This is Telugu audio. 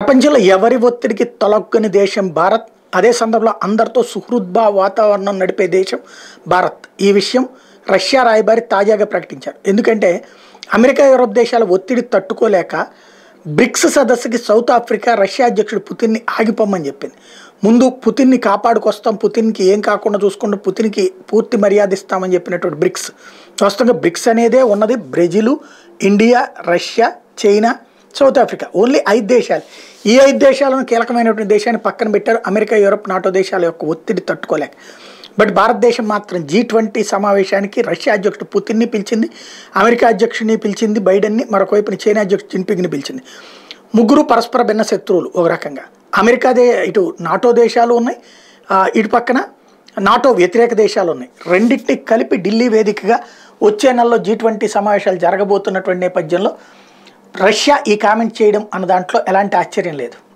ప్రపంచంలో ఎవరి ఒత్తిడికి తొలగ్గని దేశం భారత్ అదే సందర్భంలో అందరితో సుహృద్భావ వాతావరణం నడిపే దేశం భారత్ ఈ విషయం రష్యా రాయబారి తాజాగా ప్రకటించారు ఎందుకంటే అమెరికా యూరోప్ దేశాల ఒత్తిడి తట్టుకోలేక బ్రిక్స్ సదస్సుకి సౌత్ ఆఫ్రికా రష్యా అధ్యక్షుడు పుతిన్ని ఆగిపోమని చెప్పింది ముందు పుతిన్ని కాపాడుకొస్తాం పుతిన్కి ఏం కాకుండా చూసుకుంటూ పుతిన్కి పూర్తి మర్యాద ఇస్తామని చెప్పినటువంటి బ్రిక్స్ వాస్తవంగా బ్రిక్స్ అనేదే ఉన్నది Brazil India Russia China South Africa only ఐదు దేశాలు ఈ ఐదు దేశాలను కీలకమైనటువంటి దేశాన్ని పక్కన పెట్టారు అమెరికా యూరప్ నాటో దేశాల యొక్క ఒత్తిడి తట్టుకోలేక బట్ భారతదేశం మాత్రం జీ ట్వంటీ సమావేశానికి రష్యా అధ్యక్షుడు పుతిన్ని పిలిచింది అమెరికా అధ్యక్షుడిని పిలిచింది బైడెన్ని మరొక వైపున చైనా అధ్యక్షుడు జిన్పింగ్ని పిలిచింది ముగ్గురు పరస్పర భిన్న శత్రువులు ఒక రకంగా అమెరికా దే ఇటు నాటో దేశాలు ఉన్నాయి ఆ, ఇటు పక్కన నాటో వ్యతిరేక దేశాలు ఉన్నాయి రెండింటిని కలిపి ఢిల్లీ వేదికగా వచ్చే నెలలో జీ ట్వంటీ సమావేశాలు జరగబోతున్నటువంటి నేపథ్యంలో రష్యా ఈ కామెంట్ చేయడం అన్న దాంట్లో ఎలాంటి ఆశ్చర్యం లేదు